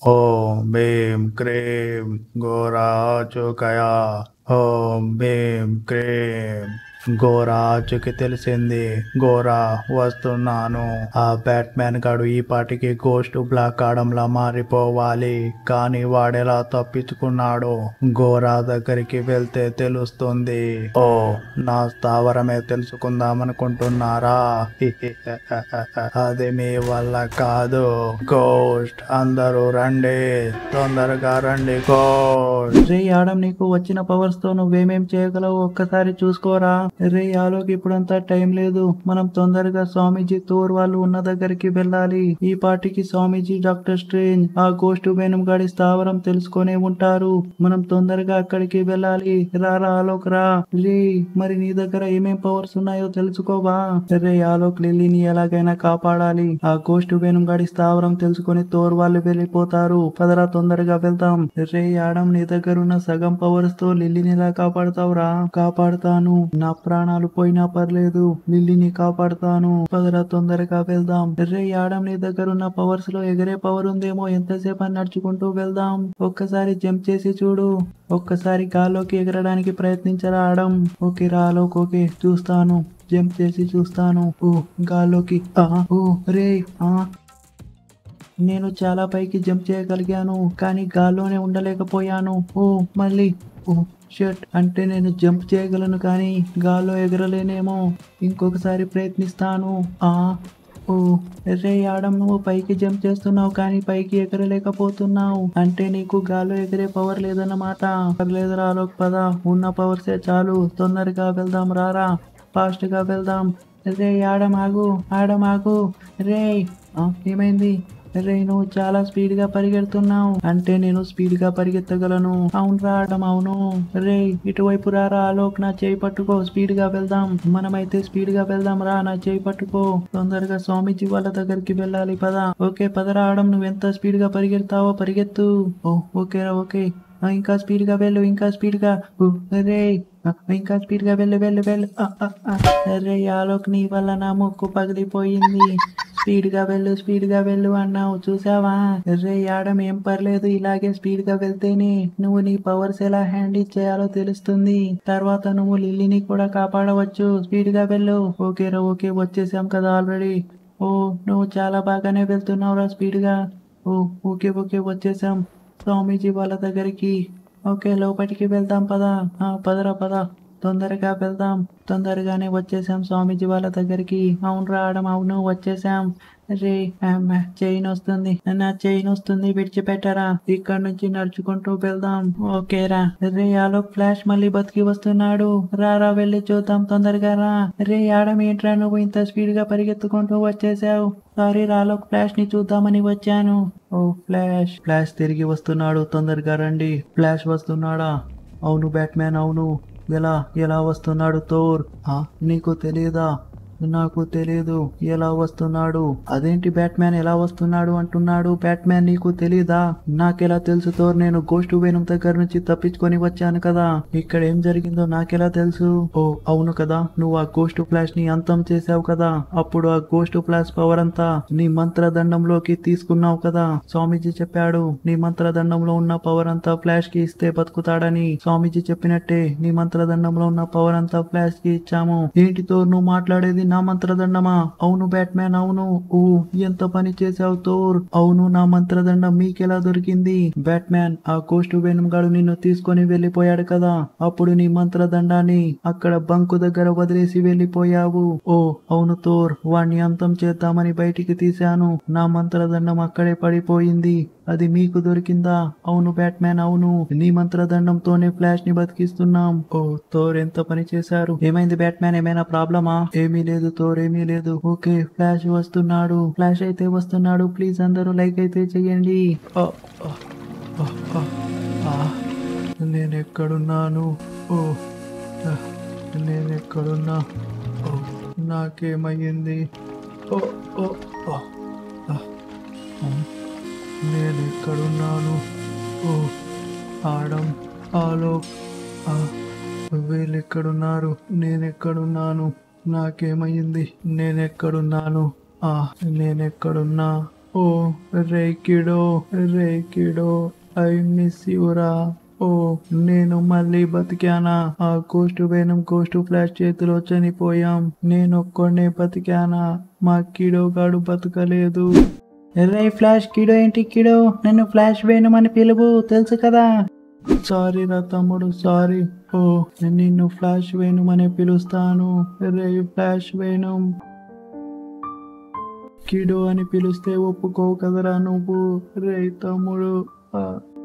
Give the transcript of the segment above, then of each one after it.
ఓం భీం క్రీం గోరాచుకయా ఓం భీం క్రీం గోరాచుకి తెలిసింది గోరా వస్తున్నాను ఆ బ్యాట్మ్యాన్ గాడు ఈ పాటికి గోస్ట్ బ్లాక్ ఆడంలా మారిపోవాలి కానీ వాడెలా తప్పించుకున్నాడు గోరా దగ్గరికి వెళ్తే తెలుస్తుంది ఓ నా స్థావరమే తెలుసుకుందాం అనుకుంటున్నారా అది మీ వల్ల కాదు గోస్ట్ అందరూ రండి తొందరగా రండి గోస్ట్ రే ఆడం నీకు వచ్చిన పవర్స్ తో నువ్వేమేం చేయగలవు ఒక్కసారి చూసుకోరా రే ఆలోకి ఇప్పుడంతా టైం లేదు మనం తొందరగా స్వామీజీ తోర్ వాళ్ళు ఉన్న దగ్గరికి వెళ్ళాలి ఈ పాటికి స్వామీజీ డాక్టర్ స్ట్రేంజ్ ఆ గోస్ట్ వేణం గాడి స్థావరం తెలుసుకొనే ఉంటారు మనం తొందరగా అక్కడికి వెళ్ళాలి రారా ఆలోక్ రా రే మరి నీ దగ్గర ఏమేం పవర్స్ ఉన్నాయో తెలుసుకోవా రే ఆలోక్ లిల్లీని ఎలాగైనా కాపాడాలి ఆ గోస్ట్ వేణం గాడి స్థావరం తెలుసుకొని తోర్ వాళ్ళు వెళ్ళిపోతారు పదరా తొందరగా వెళ్తాం రే ఆడం నీ దగ్గర ఉన్న సగం పవర్స్ తో లిల్లీని ఎలా కాపాడుతావురా కాపాడుతాను నా ప్రాణాలు పోయినా పర్లేదు లిల్లీని కాపాడుతాను పదరా తొందరగా వెళ్దాం రే ఆడం నీ దగ్గర ఉన్న పవర్స్ లో ఎగరే పవర్ ఉందేమో ఎంతసేపు అని నడుచుకుంటూ వెళ్దాం ఒక్కసారి జంప్ చేసి చూడు ఒక్కసారి గాల్లోకి ఎగరడానికి ప్రయత్నించరా ఆడం ఓకే రాలోకి ఓకే చూస్తాను జంప్ చేసి చూస్తాను ఓ గాల్లోకి ఆ ఓ రే ఆ నేను చాలా పైకి జంప్ చేయగలిగాను కానీ గాల్లోనే ఉండలేకపోయాను ఓ మళ్ళీ ఓ షర్ట్ అంటే నేను జంప్ చేయగలను కానీ గాల్లో ఎగరలేనేమో ఇంకొకసారి ప్రయత్నిస్తాను ఆ ఓ రే ఆడం నువ్వు పైకి జంప్ చేస్తున్నావు కానీ పైకి ఎగరలేకపోతున్నావు అంటే నీకు గాల్లో ఎగిరే పవర్ లేదన్నమాట పర్లేదు రాలోక్ పద ఉన్న పవర్సే చాలు తొందరగా వెళ్దాం రారా ఫాస్ట్ గా వెళ్దాం రే ఆడం ఆగు ఆడం ఆగు రే ఆ, ఏమైంది రే నువ్వు చాలా స్పీడ్ గా పరిగెడుతున్నావు అంటే నేను స్పీడ్ గా పరిగెత్తగలను అవును రావడం అవును రే ఇటువైపు రారా ఆలోక్ నా చేయి పట్టుకో స్పీడ్ గా వెళ్దాం మనమైతే స్పీడ్ గా వెళ్దాం రా నా చేయి పట్టుకో తొందరగా స్వామీజీ వాళ్ళ దగ్గరికి వెళ్ళాలి పద ఓకే పద రావడం నువ్వు ఎంత స్పీడ్ గా పరిగెడతావో పరిగెత్తు ఓ ఓకే రా ఓకే ఆ, ఇంకా స్పీడ్ గా వెళ్ళు ఇంకా స్పీడ్ గా ఊ, రే ఆ, ఇంకా స్పీడ్ గా వెళ్ళు వెళ్ళు వెళ్ళు ఆ, ఆ, ఆ. రే ఆలోక్ నీ వల్ల నా ముక్కు పగిలిపోయింది స్పీడ్ గా వెళ్ళు స్పీడ్ గా వెళ్ళు అన్నావు చూసావా రే ఆడం ఏం పర్లేదు ఇలాగే స్పీడ్ గా వెళ్తేనే నువ్వు నీ పవర్స్ ఎలా హ్యాండిల్ చేయాలో తెలుస్తుంది తర్వాత నువ్వు లిల్లీని కూడా కాపాడవచ్చు స్పీడ్ గా వెళ్ళు ఓకే రా ఓకే వచ్చేసాం కదా ఆల్రెడీ ఓ నువ్వు చాలా బాగానే వెళ్తున్నావు రా స్పీడ్ గా ఓ ఓకే ఓకే వచ్చేసాం స్వామీజీ వాళ్ళ దగ్గరికి ఓకే లోపలికి వెళ్దాం పదా ఆ, పదరా పద తొందరగా వెళ్దాం తొందరగానే వచ్చేసాం స్వామీజీ వాళ్ళ దగ్గరికి అవును రావడం అవును వచ్చేసాం రే అమ్మ చైన్ వస్తుంది నా చైన్ వస్తుంది విడిచిపెట్టరా ఇక్కడ నుంచి నడుచుకుంటూ వెళ్దాం ఓకేరా రే ఆలో ఫ్లాష్ మళ్ళీ బతికి వస్తున్నాడు రారా వెళ్ళి చూద్దాం తొందరగా రా రే ఆడం ఏంట్రా నువ్వు ఇంత స్పీడ్ గా పరిగెత్తుకుంటూ వచ్చేసావు సారీ రాలో ఫ్లాష్ ని చూద్దామని వచ్చాను ఓ ఫ్లాష్ ఫ్లాష్ తిరిగి వస్తున్నాడు తొందరగా రండి ఫ్లాష్ వస్తున్నాడా అవును బ్యాట్మ్యాన్ అవును ఎలా ఎలా వస్తున్నాడు తోర్ ఆ, నీకు తెలియదా నాకు తెలియదు ఎలా వస్తున్నాడు అదేంటి బ్యాట్మ్యాన్ ఎలా వస్తున్నాడు అంటున్నాడు బ్యాట్మ్యాన్ నీకు తెలీదా నాకెలా తెలుసు తోర్ నేను గోస్ట్ వేణం దగ్గర నుంచి తప్పించుకొని వచ్చాను కదా ఇక్కడ ఏం జరిగిందో నాకెలా తెలుసు ఓ అవును కదా నువ్వు ఆ గోస్ట్ ఫ్లాష్ ని అంతం చేసావు కదా అప్పుడు ఆ గోస్ట్ ఫ్లాష్ పవర్ అంతా నీ మంత్రదండంలోకి తీసుకున్నావు కదా స్వామీజీ చెప్పాడు నీ మంత్రదండంలో ఉన్న పవర్ అంతా ఫ్లాష్ కి ఇస్తే బతుకుతాడని స్వామీజీ చెప్పినట్టే నీ మంత్రదండంలో ఉన్న పవర్ అంతా ఫ్లాష్ కి ఇచ్చాము ఏంటితో నువ్వు మాట్లాడేది నా మంత్రదండమా అవును బ్యాట్మ్యాన్ అవును ఓ ఎంత పని చేసావు తోర్ అవును నా మంత్రదండం మీకెలా దొరికింది బ్యాట్మ్యాన్ ఆ కోస్ట్ వేణం గాడు నిన్ను తీసుకొని వెళ్ళిపోయాడు కదా అప్పుడు నీ మంత్రదండాన్ని అక్కడ బంకు దగ్గర వదిలేసి వెళ్ళిపోయావు ఓ అవును తోర్ వాణ్ణి అంతం చేద్దామని బయటికి తీశాను నా మంత్రదండం అక్కడే పడిపోయింది అది మీకు దొరికిందా అవును బ్యాట్మ్యాన్ అవును నీ మంత్రదండంతోనే ఫ్లాష్ ని బతికిస్తున్నాం ఓ తోర్ ఎంత పని చేశారు ఏమైంది బ్యాట్మ్యాన్ ఏమైనా ప్రాబ్లమా ఏమీ లేదు తోర్ ఏమీ లేదు ఓకే ఫ్లాష్ వస్తున్నాడు ఫ్లాష్ అయితే వస్తున్నాడు ప్లీజ్ అందరూ లైక్ అయితే చెయ్యండి ఆ, ఆ, ఆ, ఆ, ఆ. నేను ఎక్కడున్నాను ఓ ఆ, నేను ఎక్కడున్నా ఓ నాకేమయ్యింది ఓ ఓ ఓ ఆ, ఆ. నేను ఎక్కడున్నాను ఓ ఆడం ఆలోక్ ఆ, వీళ్ళు ఎక్కడున్నారు నేను ఎక్కడున్నాను నాకేమైంది నేను ఎక్కడున్నాను ఆ నేను ఎక్కడున్నా ఓ రే కిడో రే కిడో ఐ మిస్ యురా ఓ నేను మళ్ళీ బతికానా ఆ కోస్ట్ వేనం కోస్ట్ ఫ్లాష్ చేతిలో చనిపోయాం నేను ఒక్కడే బతికానా మా కిడో గాడు బతకలేదు రే ఫ్లాష్ కిడో ఏంటి కిడో నన్ను ఫ్లాష్ వేణమని పిలువు తెలుసు కదా సారీ రా తమ్ముడు సారీ ఓ నిన్ను ఫ్లాష్ వేణుమని పిలుస్తాను రే ఫ్లాష్ వేణుం కిడో అని పిలిస్తే ఒప్పుకోవు కదరా నువ్వు రే తమ్ముడు ఆ.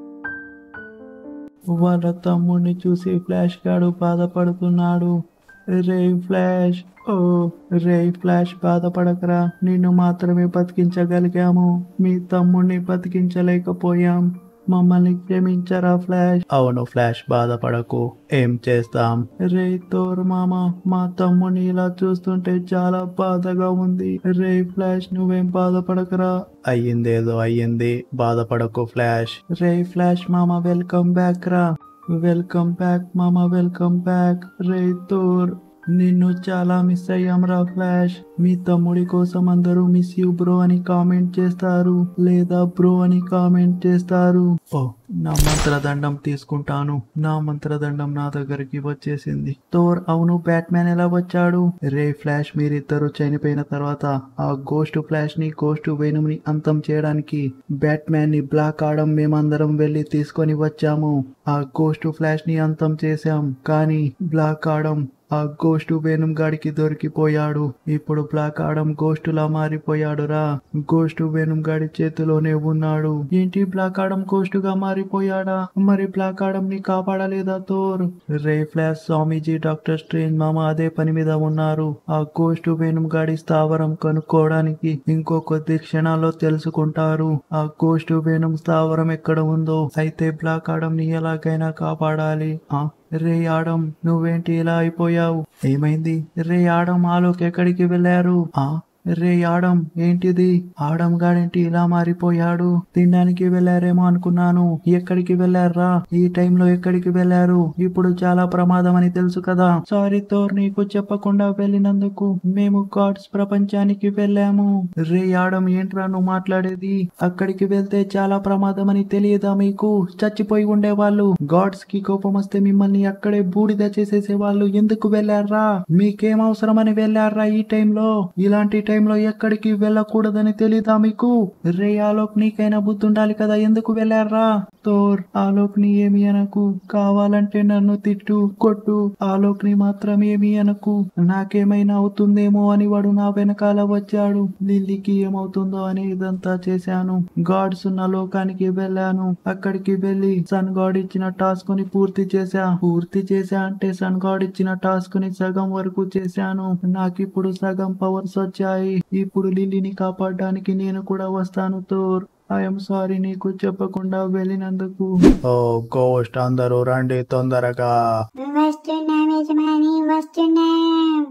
వాళ్ళ తమ్ముడిని చూసి ఫ్లాష్ గాడు బాధపడుతున్నాడు రే ఫ్లాష్ ఓ రే ఫ్లాష్ బాధపడకరా నిన్ను మాత్రమే బతికించగలిగాము మీ తమ్ముడిని బతికించలేకపోయాం మమ్మల్ని క్షమించరా ఫ్లాష్ అవును ఫ్లాష్ బాధపడకు ఏం చేస్తాం రే తోర్ మామ మా తమ్ముని ఇలా చూస్తుంటే చాలా బాధగా ఉంది రే ఫ్లాష్ నువ్వేం బాధపడకరా అయ్యిందేదో అయ్యింది బాధపడకు ఫ్లాష్ రే ఫ్లాష్ మామ వెల్కమ్ బ్యాక్ రా వెల్కమ్ బ్యాక్ మామ వెల్కమ్ బ్యాక్ రే తోర్ నిన్ను చాలా మిస్ అయ్యాం రా ఫ్లాష్ మీ తమ్ముడి కోసం అందరూ మిస్ యూ బ్రో అని కామెంట్ చేస్తారు లేదా బ్రో అని కామెంట్ చేస్తారు ఓ నా మంత్రదండం తీసుకుంటాను నా మంత్రదండం నా దగ్గరికి వచ్చేసింది తోర్ అవును బ్యాట్మ్యాన్ ఎలా వచ్చాడు రే ఫ్లాష్ మీరిద్దరు చనిపోయిన తర్వాత ఆ గోస్ట్ ఫ్లాష్ ని గోస్ట్ వేణుని అంతం చేయడానికి బ్యాట్మ్యాన్ ని బ్లాక్ ఆడం మేమందరం వెళ్లి తీసుకొని వచ్చాము ఆ గోస్ట్ ఫ్లాష్ ని అంతం చేశాం కానీ బ్లాక్ ఆడం ఆ గోస్టు వేణుం గాడికి దొరికిపోయాడు ఇప్పుడు బ్లాక్ ఆడం గోస్టులా మారిపోయాడు రా గోస్టు వేణుం గాడి చేతిలోనే ఉన్నాడు ఏంటి బ్లాక్ ఆడం గోస్టుగా మారిపోయాడా మరి బ్లాక్ ఆడం ని కాపాడలేదా తోర్ రే ఫ్లాష్ స్వామీజీ డాక్టర్ స్ట్రేంజ్ మామ అదే పని మీద ఉన్నారు ఆ గోస్టు వేణుం గాడి స్థావరం కనుక్కోవడానికి ఇంకో కొద్ది క్షణాల్లో తెలుసుకుంటారు ఆ గోస్టు వేణుం స్థావరం ఎక్కడ ఉందో అయితే బ్లాక్ ఆడం ని ఎలాగైనా కాపాడాలి ఆ రే ఆడం నువ్వేంటి ఇలా అయిపోయావు ఏమైంది రే ఆడం ఆలోకి ఎక్కడికి వెళ్ళారు ఆ రే ఆడం ఏంటిది ఆడం గాడేంటి ఇలా మారిపోయాడు తినడానికి వెళ్ళారేమో అనుకున్నాను ఎక్కడికి వెళ్ళారా ఈ టైంలో ఎక్కడికి వెళ్ళారు ఇప్పుడు చాలా ప్రమాదం అని తెలుసు కదా సారీ తోర్ నీకు చెప్పకుండా వెళ్ళినందుకు మేము గాడ్స్ ప్రపంచానికి వెళ్ళాము రే ఆడం ఏంట్రా నువ్వు మాట్లాడేది అక్కడికి వెళ్తే చాలా ప్రమాదం అని తెలియదా మీకు చచ్చిపోయి ఉండేవాళ్ళు గాడ్స్ కి కోపం వస్తే మిమ్మల్ని అక్కడే బూడిద చేసేసే వాళ్ళు ఎందుకు వెళ్ళారా మీకేం అవసరమని వెళ్ళారా ఈ టైంలో ఇలాంటి టైంలో ఎక్కడికి వెళ్ళకూడదని తెలీదా మీకు రే ఆలోక్ నీకైనా బుద్ధి ఉండాలి కదా ఎందుకు వెళ్ళారా తోర్ ఆలోక్ ని ఏమి అనకు కావాలంటే నన్ను తిట్టు కొట్టు ఆలోక్ ని మాత్రం ఏమి అనకు నాకేమైనా అవుతుందేమో అని వాడు నా వెనకాల వచ్చాడు లిల్లీకి ఏమవుతుందో అని ఇదంతా చేశాను గాడ్స్ ఉన్న లోకానికి వెళ్ళాను అక్కడికి వెళ్ళి సన్ గాడ్ ఇచ్చిన టాస్క్ ని పూర్తి చేశా పూర్తి చేశా అంటే సన్ గాడ్ ఇచ్చిన టాస్క్ ని సగం వరకు చేశాను నాకు ఇప్పుడు సగం పవర్స్ వచ్చాయి ఇప్పుడు లిల్లీని కాపాడడానికి నేను కూడా వస్తాను తోర్ ఐఎమ్ సారీ నీకు చెప్పకుండా వెళ్ళినందుకు ఓ గోస్ట్ అందరూ రండి తొందరగా వస్తున్నాం యజమాని వస్తున్నాం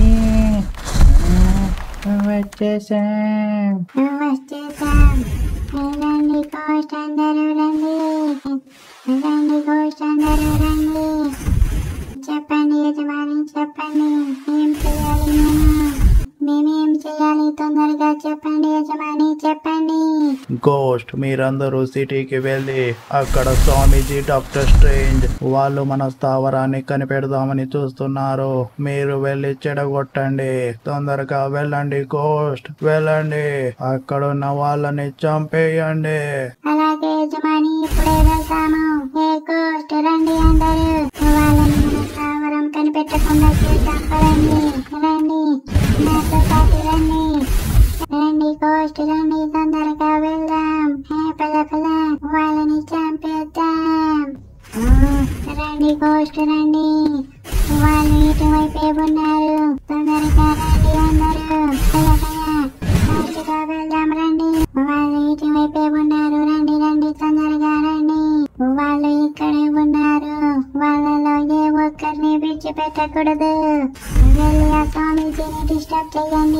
వచ్చేసాం వచ్చేసాం రండి కోస్ట్ అందరూ రండి రండి కోస్ట్ అందరూ రండి చెప్పండి యజమాని చెప్పండి ఏం చేయాలి మేము మేమేం చేయాలి తొందరగా చెప్పండి యజమాని చెప్పండి గోస్ట్ మీరందరూ సిటీకి వెళ్ళి అక్కడ స్వామీజీ డాక్టర్ స్ట్రేంజ్ వాళ్ళు మన స్థావరాన్ని కనిపెడదామని చూస్తున్నారు మీరు వెళ్ళి చెడగొట్టండి తొందరగా వెళ్ళండి గోస్ట్ వెళ్ళండి అక్కడున్న వాళ్ళని చంపేయండి అలాగే యజమాని ఇప్పుడే వెళ్తాము ఏ కోస్ట్ రండి అందరూ వాళ్ళని మన స్థావరం కనిపెట్టకుండా చూద్దాం పదండి రండి నాతో పాటు రండి రండి కోస్ట్ రండి తొందరగా వెళ్దాం హే పద పద వాళ్ళని చంపేద్దాం ఆ, రండి కోస్ట్ రండి వాళ్ళు ఇటువైపే ఉన్నారు తొందరగా రండి అందరూ పద పద ఫాస్ట్గా వెళ్దాం రండి వాళ్ళు ఇటువైపే ఉన్నారు రండి రండి తొందరగా రండి వాళ్ళు ఇక్కడే ఉన్నారు వాళ్ళలో ఏ ఒక్కరిని విడిచిపెట్టకూడదు వెళ్ళి ఆ స్వామీజీని డిస్టర్బ్ చేయండి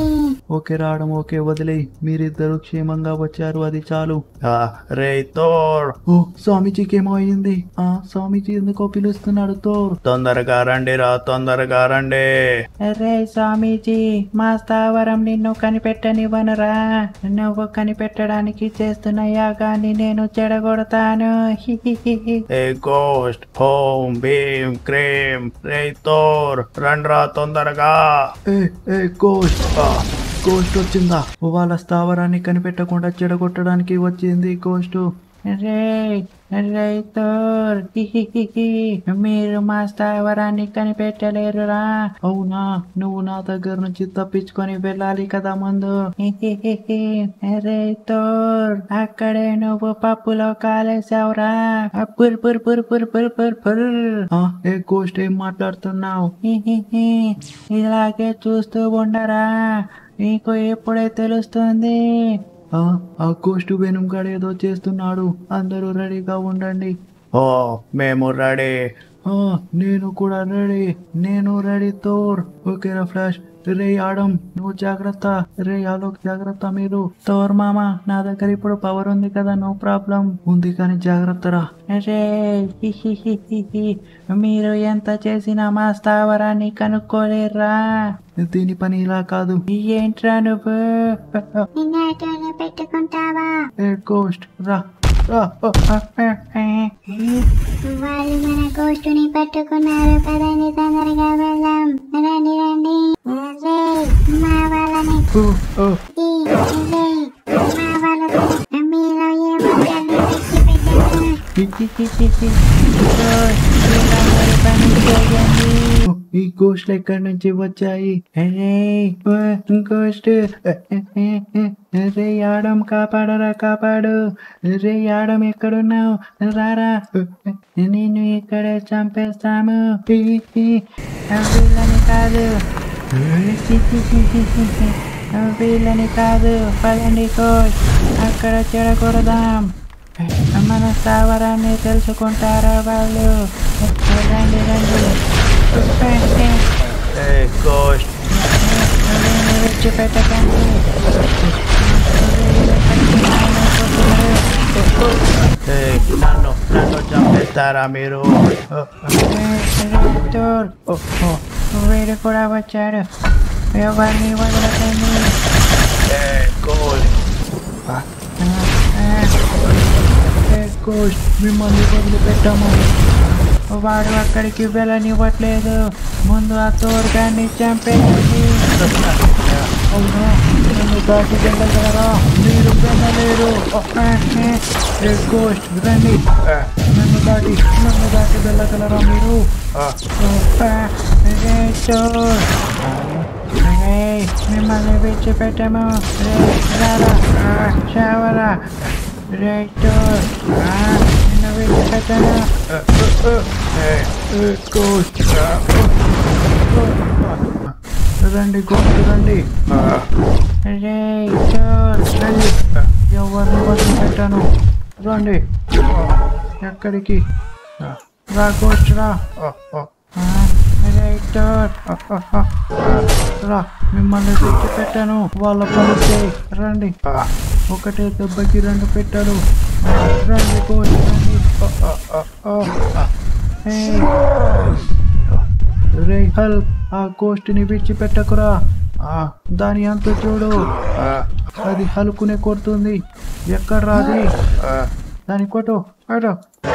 ఓకే రావడం ఓకే వదిలే మీరిద్దరు క్షేమంగా వచ్చారు అది చాలు ఆ, రే తోర్ ఓ స్వామీజీకి ఏమో అయింది ఆ స్వామీజీ ఎందుకో పిలుస్తున్నాడు తోర్ తొందరగా రండి రా తొందరగా రండి రే స్వామీజీ మా స్థావరం నిన్ను కనిపెట్టనివ్వనురా నువ్వు కనిపెట్టడానికి చేస్తున్న యాగాన్ని నేను చెడగొడతాను హిహిహిహి. ఏ గోస్ట్ హోమ్ భీమ్ క్రీమ్ రే తోర్ రండ్రా తొందరగా ఏ ఏ గోస్ట్ గోస్ట్ వచ్చిందా వాళ్ళ స్థావరాన్ని కనిపెట్టకుండా చెడగొట్టడానికి వచ్చింది గోస్ట్ రే రైతోర్ హిహిహిహి. మీరు మా స్థావరాన్ని కనిపెట్టలేరురా అవునా నువ్వు నా దగ్గర నుంచి తప్పించుకొని వెళ్ళాలి కదా ముందు హిహిహిహి. రైతోర్ అక్కడే నువ్వు పప్పులో కాలేసావురా పుర్ పుర్ పుర్ పుర్ పుర్ పుర్ పుర్ ఆ, ఏ గోస్ట్ ఏం మాట్లాడుతున్నావు హిహిహి. ఇలాగే చూస్తూ ఉండరా నీకు ఎప్పుడే తెలుస్తుంది ఆ, ఆ గోస్ట్ వెనుగాడు ఏదో చేస్తున్నాడు అందరూ రెడీగా ఉండండి ఓ మేము రెడీ ఆ, నేను కూడా రెడీ నేను రెడీ తోర్ ఓకేరా ఫ్లాష్ రే ఆడం నువ్వు జాగ్రత్త రే ఆలోక్ జాగ్రత్త మీరు తోర్ మామ నా దగ్గర ఇప్పుడు పవర్ ఉంది కదా నో ప్రాబ్లం ఉంది కానీ జాగ్రత్త రా రే హిహిహిహిహి. మీరు ఎంత చేసినా మా స్థావరాన్ని కనుక్కోలేరా దీని పని ఇలా కాదు ఏంట్రా నువ్వు నిన్నటోనే పెట్టుకుంటావా ఏ గోస్ట్ రా రా ఓ, వాళ్ళు మన గోష్ఠుని పట్టుకున్నారు పదండి తొందరగా వెళ్దాం రండి రండి రే, మా వాళ్ళని ఓ, ఓ. ఈ, రే, మా వాళ్ళని మీలో ఏమో తెచ్చిపెట్టారు హిహిహిహిహి. ఇలా మరి పని చేయండి. ఓ, ఈ గోస్ట్లు ఎక్కడి నుంచి వచ్చాయి అరే గోస్ట్ రే ఆడం కాపాడరా కాపాడు రే ఆడం ఎక్కడున్నావు రారా నిన్ను ఇక్కడే చంపేస్తాము వీళ్ళని కాదు వీళ్ళని కాదు పదండి కోచ్ అక్కడ చెడకూడదాం మన స్థావరాన్ని తెలుసుకుంటారా వాళ్ళు రండి రండి ఏ గోస్ట్ విడిచిపెట్టకండి ఏ నన్ను నన్ను చంపేస్తారా మీరు ఓ, రేక్టర్ ఓ, ఓ. వీడు కూడా వచ్చాడు ఎవరిని వదలకండి ఏ గోస్ట్ ఏ గోస్ట్ మిమ్మల్ని వదిలిపెట్టాము వాడు అక్కడికి వెళ్ళనివ్వట్లేదు ముందు ఆ తోరుగాన్ని చంపేయండి అవునా నన్ను దాటి వెళ్ళగలరా మీరు వెళ్ళలేరు ఏ గోస్ట్ రండి నన్ను దాటి నన్ను దాటి వెళ్ళగలరా మీరు రేక్టర్ రేయ్, మిమ్మల్ని విడిచిపెట్టము రే రారా షావరా రేక్టర్ నిన్ను విడిచిపెట్టను ఏ గోస్ట్ రండి గోస్ట్ రండి రేక్టర్ రండి ఎవరిని వదిలిపెట్టాను రండి ఎక్కడికి రా గోస్ట్ రా రేక్టర్ రా మిమ్మల్ని తెచ్చి పెట్టాను వాళ్ళ పని చేయి రండి ఒకటే దెబ్బకి రెండు పెట్టాడు రండి గోస్ట్ రండి ఏయ్, రే హల్ ఆ గోష్టిని విడిచిపెట్టకురా ఆ, దాని అంత చూడు అది హలుకునే కొడుతుంది ఎక్కడ రాది దాని కొట్టు అటు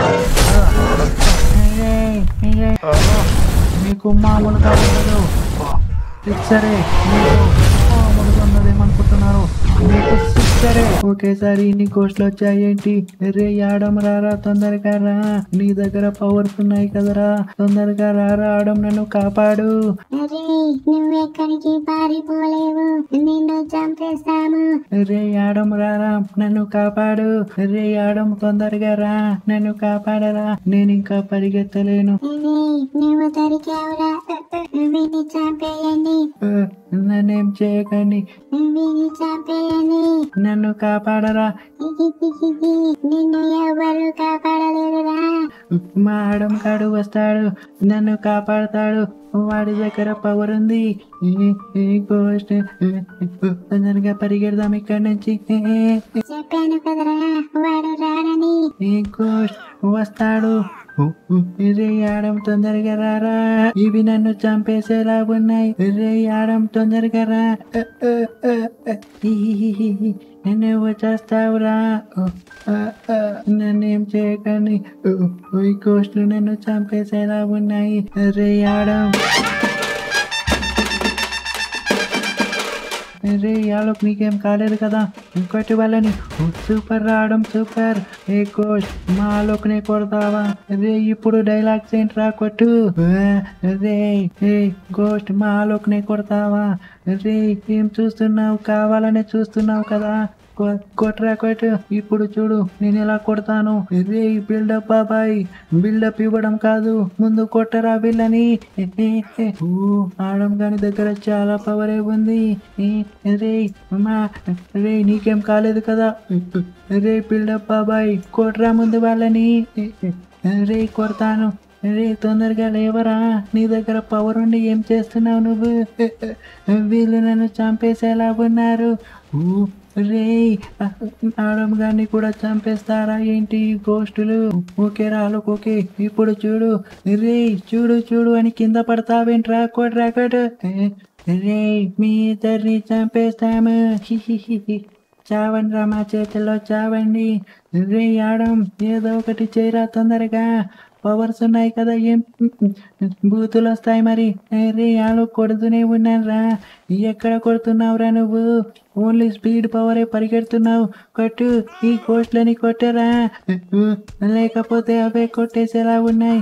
రేయ్, రేయ్. మీకు మామూలుగా ఉండదు సిక్సరే మీకు మామూలుగా ఉన్నదేమనుకుంటున్నారు మీకు సిక్సరే ఒకేసారి ఇన్ని కోస్ట్లు వచ్చాయేంటి రే ఆడం రారా తొందరగా రా నీ దగ్గర పవర్స్ ఉన్నాయి కదరా తొందరగా రారా ఆడం నన్ను కాపాడు అరే నువ్వెక్కడికి పారిపోలేవు నిన్ను చంపేస్తాము రే ఆడం రారా నన్ను కాపాడు రే ఆడం తొందరగా రా నన్ను కాపాడరా నేను ఇంకా పరిగెత్తలేను అరే నువ్వు దొరికావురా వీని చంపేయండి ఆ, నన్నేం చేయకండి వీని చంపేయండి నన్ను కాపాడరా నిన్ను ఎవరు కాపాడలేరురా మా ఆడం కాడు వస్తాడు నన్ను కాపాడతాడు వాడి దగ్గర పవర్ ఉంది గోస్ట్ తొందరగా పరిగెడదాం ఇక్కడ నుంచి చెప్పాను కదరా వాడు రాడని ఈ గోస్ట్ వస్తాడు రే ఆడం తొందరగా రారా ఇవి నన్ను చంపేసేలా ఉన్నాయి రే ఆడం తొందరగా రా నువ్వు చేస్తావురా నన్నేం చేయకండి ఈ గోస్ట్లు నన్ను చంపేసేలా ఉన్నాయి రే ఆడం రే ఆలోక్ నీకేం కాలేదు కదా ఇంకోటి వాళ్ళని సూపర్ రావడం సూపర్ ఏ కోచ్ మా ఆలోక్నే కొడతావా రే ఇప్పుడు డైలాగ్స్ ఏంట్రా కొట్టు ఆ, రే ఏ గోస్ట్ మా ఆలోక్నే కొడతావా రే ఏం చూస్తున్నావు కావాలనే చూస్తున్నావు కదా కొ- కొట్రా కొట్టు ఇప్పుడు చూడు నేను ఎలా కొడతాను రే బిల్డప్ బాబాయ్ బిల్డప్ ఇవ్వడం కాదు ముందు కొట్టరా వీళ్ళని ఓ, ఆడం గాని దగ్గర చాలా పవరే ఉంది ఏ, రే అమ్మా రే నీకేం కాలేదు కదా రే బిల్డప్ బాబాయ్ కొట్రా ముందు వాళ్ళని రే కొడతాను రే తొందరగా లేవరా నీ దగ్గర పవర్ ఉండి ఏం చేస్తున్నావు నువ్వు వీళ్ళు నన్ను చంపేసేలా ఉన్నారు ఊ, రే ఆడం గారిని కూడా చంపేస్తారా ఏంటి ఈ గోష్టులు ఓకే రాలోక్ ఓకే ఇప్పుడు చూడు రే చూడు చూడు అని కింద పడతావేంట్రా కొట్రా కొట్టు రే మీ ఇద్దరిని చంపేస్తాము హిహిహిహి. చావండి రా మా చేతిలో చావండి రే ఆడం ఏదో ఒకటి చేయరా తొందరగా పవర్స్ ఉన్నాయి కదా ఏం బూతులు వస్తాయి మరి రే ఆలో కొడుతూనే ఉన్నాను రా ఎక్కడ కొడుతున్నావురా నువ్వు ఓన్లీ స్పీడ్ పవరే పరిగెడుతున్నావు కొట్టు ఈ కోస్ట్లని కొట్టరా లేకపోతే అవే కొట్టేసేలా ఉన్నాయి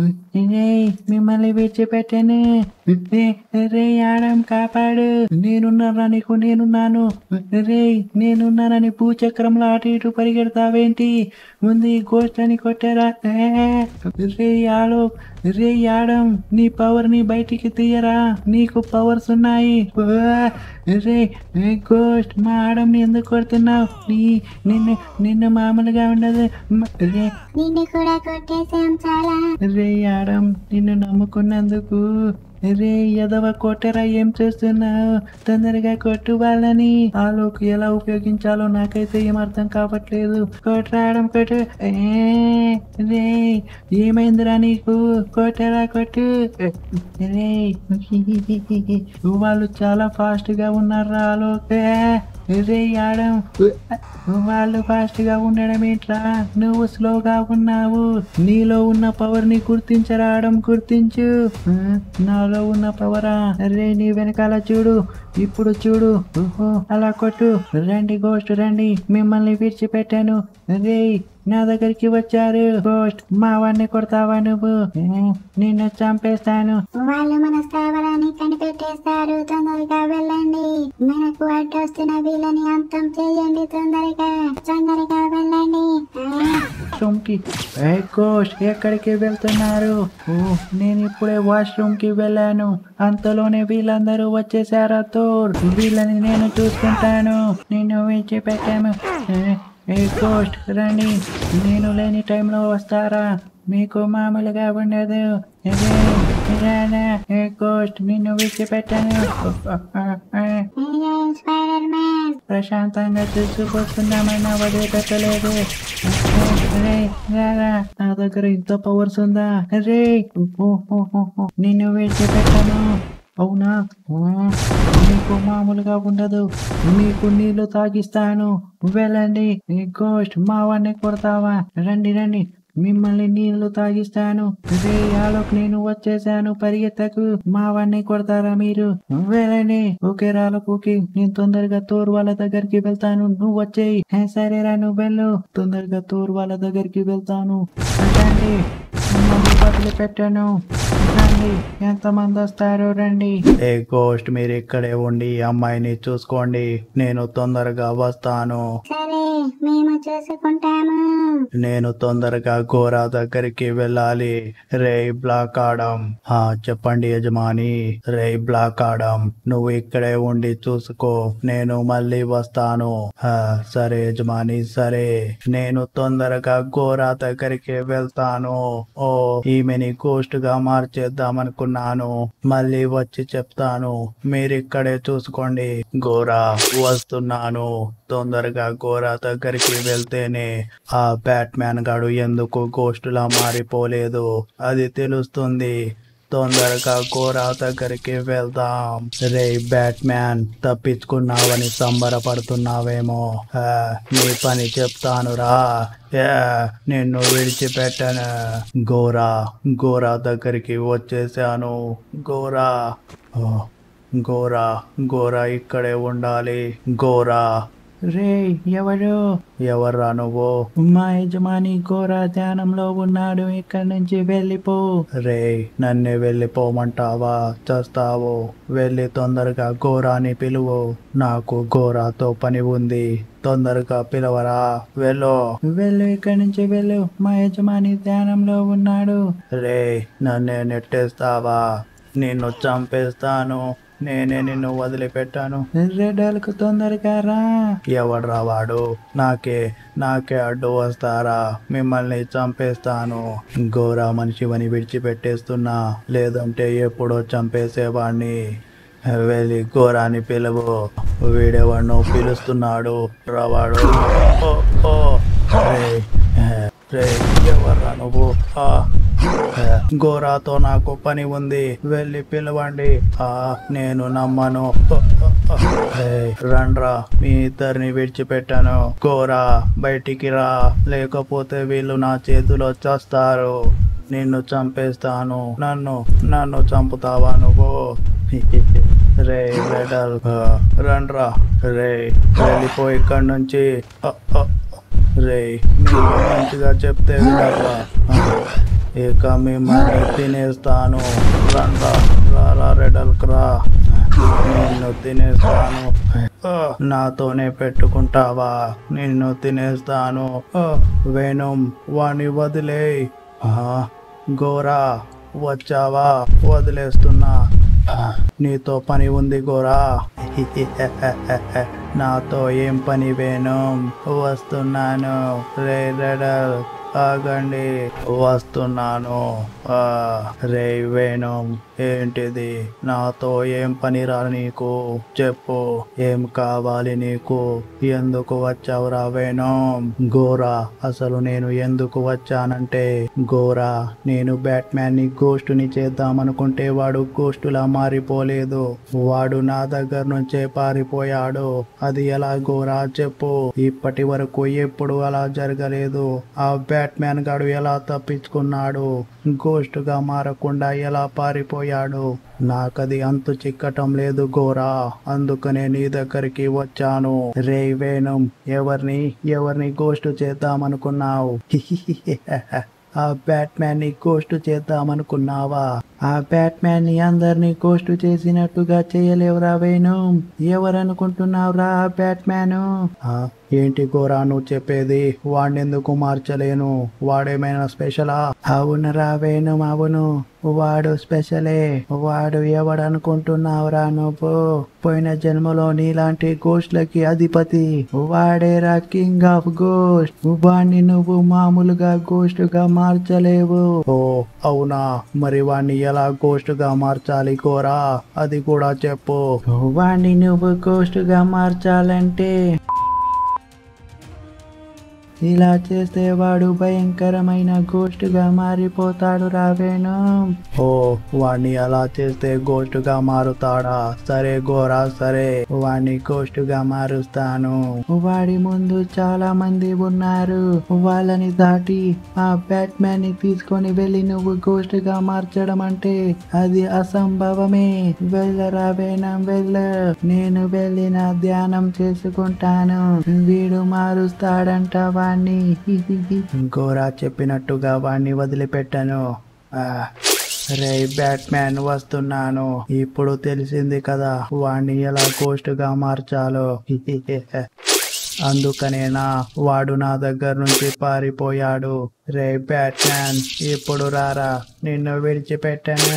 రే మిమ్మల్ని విడిచిపెట్టాను రే, రే ఆడం కాపాడు నేనున్నారా నీకు నేనున్నాను రే నేనున్నానని భూచక్రంలో అటు ఇటు పరిగెడతావేంటి ముందు ఈ గోష్ఠని కొట్టారా ఏ, రే ఆలో రే ఆడం నీ పవర్ ని బయటికి తీయరా నీకు పవర్స్ ఉన్నాయి ఆ, రే ఏ గోస్ట్ మా ఆడంని ఎందుకు కొడుతున్నావు నీ నిన్ను నిన్ను మామూలుగా ఉండదు మ- రే నిన్ను కూడా కొట్టేశాం చాలా రే ఆడం నిన్ను నమ్ముకున్నందుకు రే ఎదవ కొట్టరా ఏం చేస్తున్నావు తొందరగా కొట్టు వాళ్ళని ఆలోకి ఎలా ఉపయోగించాలో నాకైతే ఏం అర్థం కావట్లేదు కొట్టరాడం కొట్టు ఏ, రే ఏమైందిరా నీకు కొట్టరా కొట్టు రే వాళ్ళు చాలా ఫాస్ట్ గా ఉన్నారా ఆలోక్ రే ఆడం వాళ్ళు ఫాస్ట్ గా ఉండడం ఏంట్రా నువ్వు స్లోగా ఉన్నావు నీలో ఉన్న పవర్ ని గుర్తించరాడం గుర్తించు ఆ, నాలో ఉన్న పవరా రే నీ వెనకాల చూడు ఇప్పుడు చూడు ఓహో అలా కొట్టు రండి గోస్ట్ రండి మిమ్మల్ని విడిచిపెట్టాను రే నా దగ్గరికి వచ్చారు గోస్ట్ మా వాడిని కొడతావా నువ్వు ఏ, నిన్ను చంపేస్తాను వాళ్ళు మన స్థావరాన్ని కనిపెట్టేస్తారు తొందరగా వెళ్ళండి మనకు అడ్డొస్తున్న వీళ్ళని అంతం చేయండి తొందరగా తొందరగా వెళ్ళండి ఆ, వాష్రూమ్ కి ఏ కోష్ ఎక్కడికి వెళ్తున్నారు ఓ నేను ఇప్పుడే వాష్రూమ్ కి వెళ్ళాను అంతలోనే వీళ్ళందరూ వచ్చేసారా తోర్ వీళ్ళని నేను చూసుకుంటాను నిన్ను విడిచిపెట్టాము ఏ, ఏ కోస్ట్ రండి నేను లేని టైంలో వస్తారా మీకు మామూలుగా ఉండదు ఇదే, ఇదేనా? ఏ కోస్ట్ నిన్ను విడిచిపెట్టాను ఏయ్, స్పైడర్ మ్యాన్ ప్రశాంతంగా చూసుకొస్తున్నామన్నా వదిలిపెట్టలేదు రే రారా నా దగ్గర ఇంత పవర్స్ ఉందా రే ఓహోహోహో, నిన్ను విడిచిపెట్టను అవునా ఆ, మీకు మామూలుగా ఉండదు మీకు నీళ్లు తాగిస్తాను వెళ్ళండి ఈ గోస్ట్ మా వాడిని కొడతావా రండి రండి మిమ్మల్ని నీళ్లు తాగిస్తాను రే ఆలోక్ నేను వచ్చేసాను పరిగెత్తకు మా వాడిని కొడతారా మీరు వెళ్ళండి ఓకే రాలకోకి నేను తొందరగా తోరు వాళ్ళ దగ్గరికి వెళ్తాను నువ్వు వచ్చేయి "హే, సరేరా నువ్వు వెళ్ళు తొందరగా తోరు వాళ్ళ దగ్గరికి వెళ్తాను రండి మిమ్మల్ని వదిలిపెట్టాను రండి ఎంతమంది వస్తారో రండి ఏ గోస్ట్ మీరు ఇక్కడే ఉండి ఈ అమ్మాయిని చూసుకోండి నేను తొందరగా వస్తాను సరే మేము చూసుకుంటాము నేను తొందరగా గోరా దగ్గరికి వెళ్ళాలి రే బ్లాక్ ఆడం ఆ చెప్పండి యజమాని రే బ్లాక్ ఆడం నువ్వు ఇక్కడే ఉండి చూసుకో నేను మళ్ళీ వస్తాను ఆ, సరే యజమాని సరే నేను తొందరగా గోరా దగ్గరికి వెళ్తాను ఓ ఈమెని గోస్ట్ గా మార్చేద్దామనుకున్నాను మళ్ళీ వచ్చి చెప్తాను మీరిక్కడే చూసుకోండి గోరా వస్తున్నాను తొందరగా గోరా దగ్గరికి వెళ్తేనే ఆ బ్యాట్మ్యాన్ గాడు ఎందుకు గోస్టులా మారిపోలేదు అది తెలుస్తుంది తొందరగా గోరా దగ్గరికి వెళ్దాం రే బ్యాట్మ్యాన్ తప్పించుకున్నావని సంబరపడుతున్నావేమో ఆ, నీ పని చెప్తానురా యా, నిన్ను విడిచిపెట్టను గోరా గోరా దగ్గరికి వచ్చేసాను గోరా ఓ, గోరా గోరా ఇక్కడే ఉండాలి గోరా రే ఎవరు ఎవర్రా నువ్వు మా యజమాని ఘోర ధ్యానంలో ఉన్నాడు ఇక్కడి నుంచి వెళ్ళిపో రే నన్నే వెళ్ళిపోమంటావా చస్తావు వెళ్ళి తొందరగా గోరాని పిలువు నాకు గోరాతో పని ఉంది తొందరగా పిలవరా వెళ్ళు వెళ్ళు ఇక్కడి నుంచి వెళ్ళు మా యజమాని ధ్యానంలో ఉన్నాడు రే నన్నే నెట్టేస్తావా నిన్ను చంపేస్తాను నేనే నిన్ను వదిలిపెట్టాను రెడ్డలకు తొందరగా రా ఎవడ్రా వాడు నాకే నాకే అడ్డు వస్తారా మిమ్మల్ని చంపేస్తాను గోరా మనిషివని విడిచిపెట్టేస్తున్నా లేదంటే ఎప్పుడో చంపేసేవాణ్ణి వెళ్ళి గోరాని పిలువు వీడెవడ్నో పిలుస్తున్నాడు రావాడు ఓ ఓ రే రే ఎవర్రా నువ్వు ఆ గోరాతో నాకు పని ఉంది వెళ్ళి పిలవండి ఆ నేను నమ్మను ఏయ్, రండ్రా మీ ఇద్దరిని విడిచిపెట్టాను గోరా బయటికి రా లేకపోతే వీళ్ళు నా చేతిలో చేస్తారు నిన్ను చంపేస్తాను నన్ను నన్ను చంపుతావా నువ్వు రే రెడల్ రండ్రా రే వెళ్ళిపో ఇక్కడి నుంచి ఆ, ఆ, రే మీరు మంచిగా చెప్తే వినరా ఇక మిమ్మల్ని తినేస్తాను రండ్రా రారా రెడల్కి రా నిన్ను తినేస్తాను ఆ, నాతోనే పెట్టుకుంటావా నిన్ను తినేస్తాను ఆ, వేణుం వాణ్ణి వదిలే గోరా వచ్చావా వదిలేస్తున్నా ఆ, నీతో పని ఉంది గోరా నాతో ఏం పని వేణుం వస్తున్నాను రే రెడల్ ఆగండి వస్తున్నాను ఆ, రే వేణుం ఏంటిది నాతో ఏం పని రా నీకు చెప్పు ఏం కావాలి నీకు ఎందుకు వచ్చావురా వేణుం గోరా అసలు నేను ఎందుకు వచ్చానంటే గోరా నేను బ్యాట్మ్యాన్ ని గోస్టుని చేద్దామనుకుంటే వాడు గోస్టులా మారిపోలేదు వాడు నా దగ్గర నుంచే పారిపోయాడు అది ఎలా గోరా చెప్పు ఇప్పటి వరకు ఎప్పుడు అలా జరగలేదు ఆ బ్యాట్మ్యాన్ గాడు ఎలా తప్పించుకున్నాడు గోస్ట్ గా మారకుండా ఎలా పారిపోయాడు నాకది అంతు చిక్కటం లేదు గోరా అందుకనే నీ దగ్గరికి వచ్చాను రే వేణుం ఎవరిని ఎవరిని గోస్ట్ చేద్దామనుకున్నావు ఆ బ్యాట్మ్యాన్ ని గోస్ట్ చేద్దామనుకున్నావా ఆ బ్యాట్మ్యాన్ ని అందరినీ గోస్ట్ చేసినట్టుగా చేయలేవురా వేణు ఎవరనుకుంటున్నావురా ఆ బ్యాట్మ్యాన్ ఏంటి గోరా నువ్వు చెప్పేది వాడినెందుకు మార్చలేను వాడేమైనా స్పెషలా అవునురా వేణు అవును వాడు స్పెషలే వాడు ఎవడనుకుంటున్నావురా నువ్వు పోయిన జన్మలో నీలాంటి గోష్ట్లకి అధిపతి వాడేరా కింగ్ ఆఫ్ గోస్ట్ వాణ్ణి నువ్వు మామూలుగా గోస్ట్ గా మార్చలేవు ఓ అవునా మరి వాణ్ణి ఎలా గోస్ట్ గా మార్చాలి కోరా అది కూడా చెప్పు వాణ్ణి నువ్వు గోస్ట్ గా మార్చాలంటే ఇలా చేస్తే వాడు భయంకరమైన గోస్ట్ గా మారిపోతాడు రావేణు ఓ వాణ్ణి అలా చేస్తే గోస్ట్ గా మారుతాడా సరే గోరా సరే వాణ్ణి గోస్ట్ గా మారుస్తాను వాడి ముందు చాలా మంది ఉన్నారు వాళ్ళని దాటి ఆ బ్యాట్మ్యాన్ ని తీసుకొని వెళ్ళి నువ్వు గోస్ట్ గా మార్చడం అంటే అది అసంభవమే వెళ్ళరా వేణం వెళ్ళ నేను వెళ్ళి నా ధ్యానం చేసుకుంటాను వీడు మారుస్తాడంట వాణ్ణి గోరా చెప్పినట్టుగా వాణ్ణి వదిలిపెట్టాను ఆ, రే బ్యాట్మ్యాన్ వస్తున్నాను ఇప్పుడు తెలిసింది కదా వాణ్ణి ఎలా గోస్ట్ గా మార్చాలో అందుకనేనా వాడు నా దగ్గర నుంచి పారిపోయాడు రే బ్యాట్మ్యాన్ ఇప్పుడు రారా నిన్ను విడిచిపెట్టాను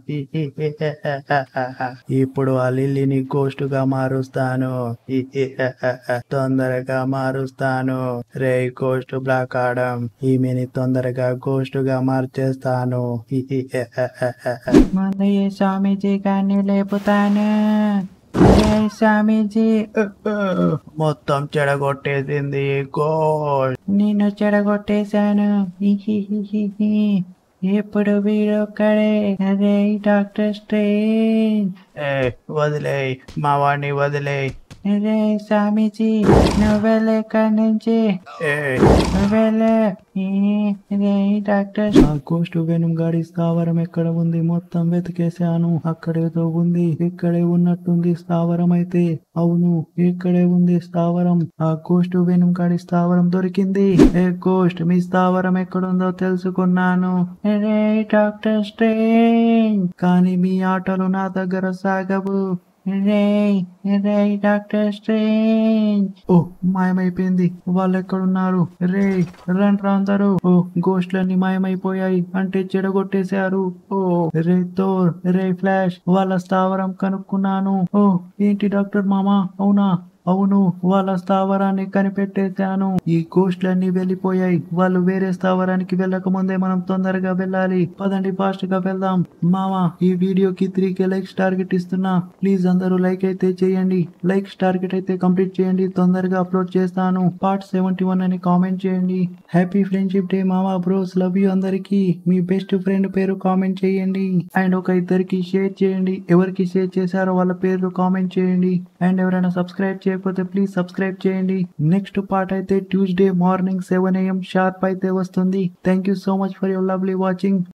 ఇప్పుడు ఆ లిల్లీని గోస్ట్ గా మారుస్తాను తొందరగా మారుస్తాను రే గోస్ట్ బ్లాక్ ఆడం ఈమెని తొందరగా గోస్ట్ గా మార్చేస్తాను ముందు ఈ స్వామీజీ గారిని లేపుతాను జై స్వామీజీ మొత్తం చెడగొట్టేసింది గోస్ట్ నిన్ను చెడగొట్టేశాను హిహిహిహిహి. ఇప్పుడు వీడొక్కడే అదే డాక్టర్ స్ట్రేంజ్ ఏ వదిలేయ్ మా వాడిని వదిలేయ్ అరే స్వామీజీ నువ్వెళ్ళే ఇక్కడి నుంచి ఏ నువ్వెళ్ళే అదే డాక్టర్ ఆ గోస్ట్ వెనుం గాడి స్థావరం ఎక్కడ ఉంది మొత్తం వెతికేశాను అక్కడేదో ఉంది ఇక్కడే ఉన్నట్టుంది స్థావరం అయితే అవును ఇక్కడే ఉంది స్థావరం ఆ గోస్ట్ వెనుం గాడి స్థావరం దొరికింది ఏ గోస్ట్ మీ స్థావరం ఎక్కడుందో తెలుసుకున్నాను అరే డాక్టర్ స్ట్రేంజ్ కానీ మీ ఆటలు నా దగ్గర సాగవు అరే అరే డాక్టర్ స్ట్రేంజ్ ఓ మాయమైపోయింది వాళ్ళు ఎక్కడున్నారు రే రండి అందరూ ఓ గోస్ట్లన్నీ మాయమైపోయాయి అంటే చెడగొట్టేశారు ఓ రే థోర్ రే ఫ్లాష్ వాళ్ళ స్థావరం కనుక్కున్నాను ఓ ఏంటి డాక్టర్ మామా అవునా అవును వాళ్ళ స్థావరాన్ని కనిపెట్టేశాను ఈ గోస్ట్లన్నీ వెళ్ళిపోయాయి వాళ్ళు వేరే స్థావరానికి వెళ్ళక ముందే మనం తొందరగా వెళ్ళాలి పదండి ఫాస్ట్ గా వెళ్దాం మామా ఈ వీడియోకి త్రీ కే లైక్స్ టార్గెట్ ఇస్తున్నా ప్లీజ్ అందరూ లైక్ అయితే చేయండి లైక్స్ టార్గెట్ అయితే కంప్లీట్ చేయండి తొందరగా అప్లోడ్ చేస్తాను పార్ట్ సెవెంటీ వన్ అని కామెంట్ చేయండి హ్యాపీ ఫ్రెండ్షిప్ డే మామా బ్రోస్ లవ్ యూ అందరికి మీ బెస్ట్ ఫ్రెండ్ పేరు కామెంట్ చేయండి అండ్ ఒక ఇద్దరికి షేర్ చేయండి ఎవరికి షేర్ చేశారో వాళ్ళ పేర్లు కామెంట్ చేయండి అండ్ ఎవరైనా సబ్స్క్రైబ్ చేయకపోతే ప్లీజ్ సబ్స్క్రైబ్ చేయండి నెక్స్ట్ పార్ట్ అయితే Tuesday morning seven AM sharp అయితే వస్తుంది thank you so much for your lovely watching